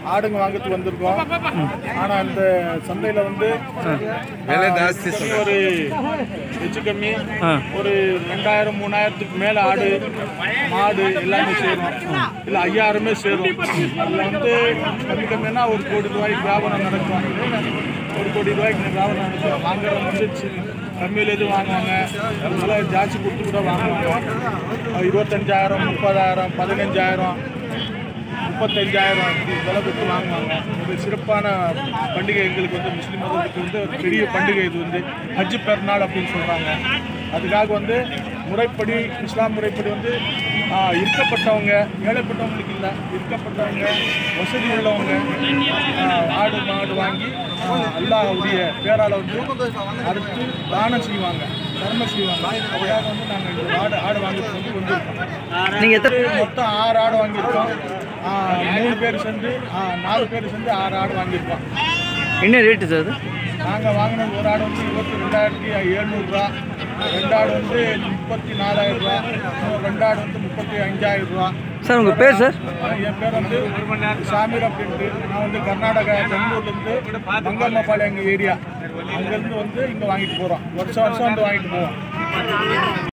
ஆடுங்க வாங்கிறதுக்கு வந்திருக்கோம் ஆனால் இந்த சந்தையில் வந்து விலை ஜாஸ்தி கம்மி ஒரு ಹೆಚ್ಚು கம்மி ஆ ஒரு ரெண்டாயிரம் மூணாயிரத்துக்கு மேலே ஆடு மாடு எல்லாமே சேரும் இல்லை ஐயாயிரமே சேரும் அதில் வந்து கம்மி கம்மினா ஒரு கோடி ரூபாய்க்கு வியாபாரம் நடக்கும் ஒரு கோடி ரூபாய்க்கு வியாபாரம் நடக்கும் வாங்குறவங்க வந்து சி- கம்மியில் எது வாங்குவாங்க அதனால ஜாஸ்தி கொடுத்து கூட வாங்குவாங்க அஹ் இருபத்தஞ்சாயிரம் முப்பதாயிரம் பதினஞ்சாயிரம் முப்பத்தஞ்சாயிரம் இப்படி விலை கொடுத்து வாங்குவாங்க ஒரு சிறப்பான பண்டிகை எங்களுக்கு வந்து முஸ்லீம் மதத்துக்கு வந்து ஒரு பெரிய பண்டிகை இது வந்து ஹஜ்ஜு பெருநாள் அப்படின்னு சொல்கிறாங்க அதுக்காக வந்து முறைப்படி இஸ்லாம் முறைப்படி வந்து ஆஹ், இருக்கப்பட்டவங்க ஏழைப்பட்டவங்களுக்கு இல்லை இருக்கப்பட்டவங்க வசதி உள்ளவங்க ஆஹ், ஆடு மாடு வாங்கி ஆஹ், அல்லாஹ்வுடைய பேரால் வந்து அறுத்து தானம் செய்வாங்க தர்மம் செய்வாங்க அதுக்காக வந்து நாங்கள் இந்த ஆடு ஆடு வாங்குறதுக்கு வந்து வந்திருக்கோம் நீங்கள் எத்தனை மொத்தம் ஆறு ஆடு வாங்கியிருக்கோம் ஆ, மூணு பேர் சேர்ந்து ஆ, நாலு பேர் சேர்ந்து ஆறு ஆடு வாங்கியிருக்கோம் என்ன ரேட்டு சார் அது நாங்கள் வாங்கினது ஒரு ஆடு வந்து இருபத்தி ரெண்டாயிரத்தி எழுநூறுரூவா ரெண்டு ஆடு வந்து முப்பத்தி நாலாயிரம் ரூபா இன்னும் ரெண்டு ஆடு வந்து முப்பத்தி அஞ்சாயிரம் ரூபா சார் உங்கள் பேர் சார் ஆ, என் பேர் வந்து சாமீர் அப்படின்ட்டு நான் வந்து கர்நாடகா பெங்களூர்லேருந்து மங்கம்மாபாளையம் எங்கள் ஏரியா அங்கேருந்து வந்து இங்கே வாங்கிட்டு போகிறோம் வருஷம் வருஷம் வந்து வாங்கிட்டு போவோம்